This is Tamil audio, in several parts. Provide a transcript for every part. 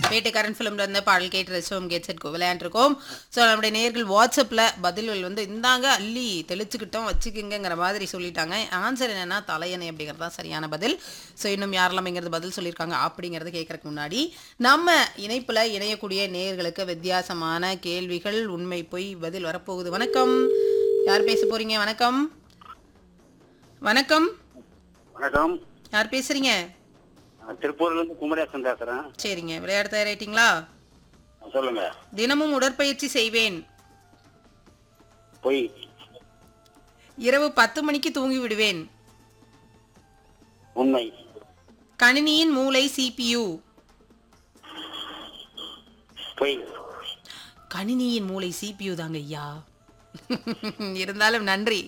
வேட்டைக்காரன் ஃபிலிம்ல இருந்து பாடல் கேட்டு ரசிச்சோம் கேட் செட் விளையாண்டுருக்கோம் ஸோ நம்முடைய நேர்கள் வாட்ஸ்அப்பில் பதில்கள் வந்து இந்தாங்க அள்ளி தெளிச்சுக்கிட்டோம் வச்சுக்கிங்கிற மாதிரி சொல்லிட்டாங்க ஆன்சர் என்னன்னா தலையணை அப்படிங்கிறது தான் சரியான பதில் ஸோ இன்னும் யாரெல்லாம் இங்கிறது பதில் சொல்லியிருக்காங்க அப்படிங்கிறத கேட்கறதுக்கு முன்னாடி நம்ம இணைப்பில் இணையக்கூடிய நேர்களுக்கு வித்தியாசமான கேள்விகள் உண்மை பொய் பதில் வரப்போகுது வணக்கம் யார் பேச போறீங்க வணக்கம் வணக்கம் வணக்கம் யார் பேசுறீங்க நான் திருப்பூர்ல இருந்து குமரேசன் பேசுறேன் சரிங்க விளையாட தயாராயிட்டீங்களா சொல்லுங்க தினமும் உடற்பயிற்சி செய்வேன் பொய் இரவு பத்து மணிக்கு தூங்கி விடுவேன் உண்மை கணினியின் மூளை சிபியு பொய் கணினியின் மூளை சிபியு தாங்க ஐயா இருந்தாலும் நன்றி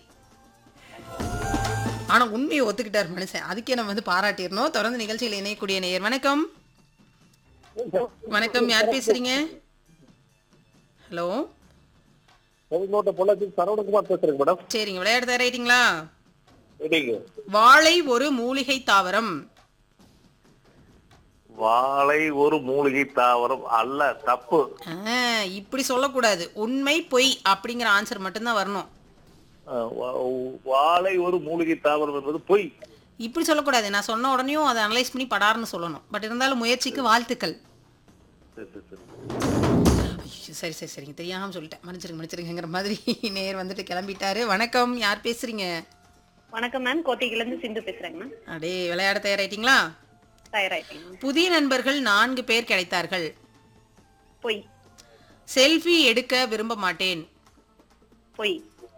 ஆனா உண்மையை ஒத்துக்கிட்டார் மனுஷன் அதுக்கே நம்ம வந்து பாராட்டிடணும் தொடர்ந்து நிகழ்ச்சியில் இணையக்கூடிய நேயர் வணக்கம் வணக்கம் யார் பேசுறீங்க ஹலோ கோவிலோட்ட பொள்ளாச்சி சரவணகுமார் பேசுறேங்க மேடம் சரிங்க விளையாட தயாராயிட்டீங்களா சரிங்க வாழை ஒரு மூலிகை தாவரம் வாழை ஒரு மூலிகை தாவரம் அல்ல தப்பு ஆ, இப்படி சொல்லக்கூடாது உண்மை பொய் அப்படிங்கிற ஆன்சர் மட்டும்தான் வரணும் அஹ் வா- வாழை ஒரு மூலிகை தாவரம் என்பது பொய் இப்படி சொல்லக்கூடாது நான் சொன்ன உடனேயும் அதை அனலைஸ் பண்ணி படார்னு சொல்லணும் பட் இருந்தாலும் முயற்சிக்கு வாழ்த்துக்கள் சரி, சரி, சரி. ஐயோ, சரி சரி சரிங்க தெரியாம சொல்லிட்டேன் மன்னிச்சிருங்க மன்னிச்சிருங்கிற மாதிரி நேர் வந்துட்டு கிளம்பிட்டாரு வணக்கம் யார் பேசுறீங்க வணக்கம் மேம் கோட்டையில இருந்து சிந்து பேசுறேங்க மேம் அடே விளையாட தயாராயிட்டீங்களா தயாராயிட்டேங்க மேம் புதிய நண்பர்கள் நான்கு பேர் கிடைத்தார்கள் பொய் செல்ஃபி எடுக்க விரும்ப மாட்டேன் பொய்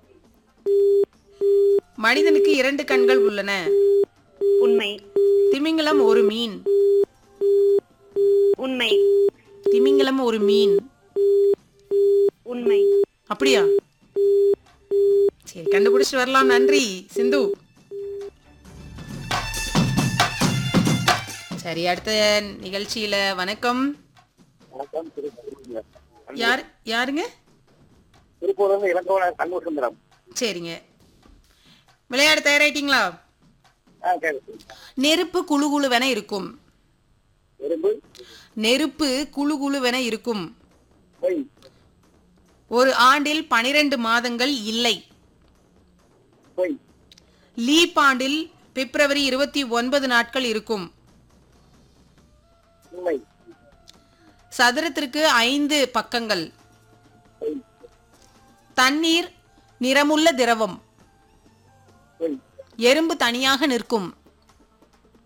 மனிதனுக்கு இரண்டு கண்கள் உள்ளன உண்மை திமிங்கலம் ஒரு மீன் உண்மை திமிங்கலம் ஒரு மீன் உண்மை அப்படியா சரி கண்டுபிடிச்சிட்டு வரலாம் நன்றி சிந்து சரி அடுத்த நிகழ்ச்சியில வணக்கம் வணக்கம் திருப்பூர் யார் யாருங்க திருப்பூர்ல இருந்து இலங்கோட சண்முகசுந்தரம் சரிங்க விளையாட தயாராயிட்டீங்களா ஆ சரி நெருப்பு குழு குழுவென இருக்கும் எறும்பு நெருப்பு குழு குழுவென இருக்கும் பொய் ஒரு ஆண்டில் பனிரெண்டு மாதங்கள் இல்லை பொய் லீப் ஆண்டில் பிப்ரவரி இருபத்தி ஒன்பது நாட்கள் இருக்கும் உண்மை சதுரத்திற்கு ஐந்து பக்கங்கள் பொய் தண்ணீர் நிறமுள்ள திரவம் பொய் எறும்பு தனியாக நிற்கும்